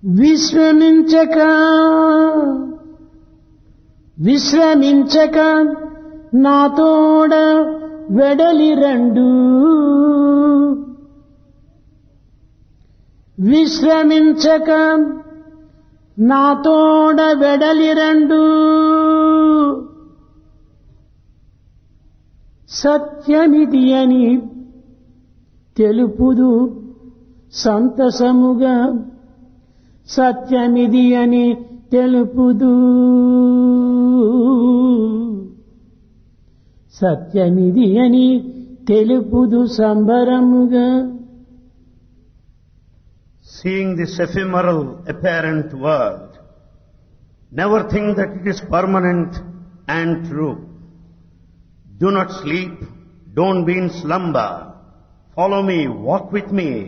విశ్రమించక విశ్రమించక నాతోడ వెడలి రెండు విశ్రమించక నాతోడ వెడలి రెండు సత్యమిది అని తెలుపుదు సంతసముగా సత్యమిది అని తెలుపుదు సత్యమిది అని తెలుపుదు సంబరముగా Seeing this ephemeral apparent world, never think that it is permanent and true. Do not sleep, don't be in slumber. Follow me, walk with me,